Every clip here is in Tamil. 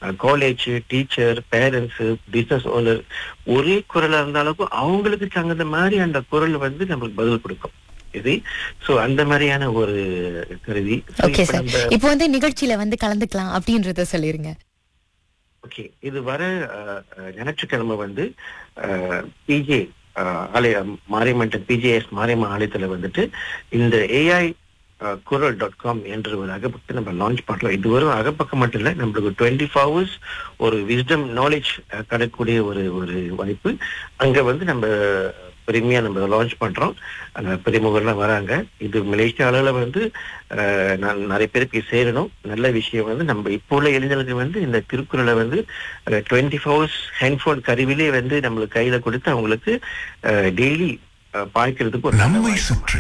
College teacher parents business owner ஒரே குரலா இருந்தாலும் அவங்களுக்கு தகுந்த மாதிரி அந்த குரல் வந்து நம்மளுக்கு பதில் கொடுக்கும் இது சோ அந்த மாதிரியான ஒரு கருவி So, ஓகே இப்ப சார் நம்ம- இப்போ வந்து நிகழ்ச்சியில வந்து கலந்துக்கலாம் அப்படின்றத சொல்லிருங்க ஓகே இது வர அஹ், அஹ், ஞாயிற்றுக்கிழமை வந்து பிஜே ஆலய மாரியம்மன் பிஜேஎஸ் மாரியம்மன் ஆலயத்துல வந்துட்டு இந்த ஏஐ குரல் டாட் காம் என்ற ஒரு அகப்பக்கத்தை நம்ம லான்ச் பண்றோம் இது வெறும் அகப்பக்கம் மட்டும் இல்லை நம்மளுக்கு டுவெண்ட்டி ஹவர்ஸ் ஒரு விஸ்டம் நாலேஜ் கிடைக்கக்கூடிய ஒரு ஒரு வாய்ப்பு அங்க வந்து நம்ம பெருமையா நம்ம லான்ச் பண்றோம் அந்த பெரியமுகர்லாம் வராங்க இது மலேசியா அளவுல வந்து அஹ், நான் நிறைய பேருக்கு சேரணும் நல்ல விஷயம் வந்து நம்ம இப்போ உள்ள இளைஞர்களுக்கு வந்து இந்த திருக்குறளை வந்து டுவெண்ட்டி ஹவர்ஸ் ஹேண்ட்போன் கருவிலே வந்து நம்மளுக்கு கையில கொடுத்து அவங்களுக்கு டெய்லி பார்க்கறதுக்கு ஒரு நல்ல நம்மை வாய்ப்பு. சுற்றி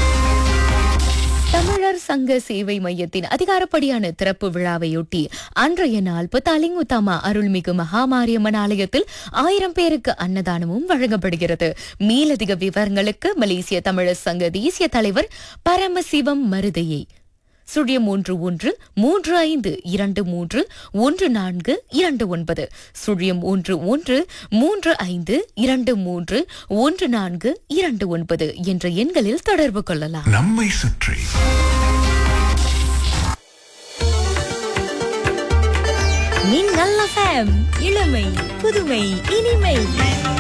தமிழர் சங்க சேவை மையத்தின் அதிகாரப்படியான திறப்பு விழாவையொட்டி அன்றைய நாள் புத்தாலிங்குத்தாமா அருள்மிகு மகாமாரியம்மன் ஆலயத்தில் ஆயிரம் பேருக்கு அன்னதானமும் வழங்கப்படுகிறது மேலதிக விவரங்களுக்கு மலேசிய தமிழர் சங்க தேசிய தலைவர் பரமசிவம் மருதையை சுழியம் மூன்று ஒன்று மூன்று ஐந்து இரண்டு மூன்று ஒன்று நான்கு இரண்டு ஒன்பது சுழியம் ஒன்று ஒன்று மூன்று ஐந்து இரண்டு மூன்று ஒன்று நான்கு இரண்டு ஒன்பது என்ற எண்களில் தொடர்பு கொள்ளலாம் நம்மை சுற்றி மின்னல் எஃப்எம் இளமை புதுமை இனிமை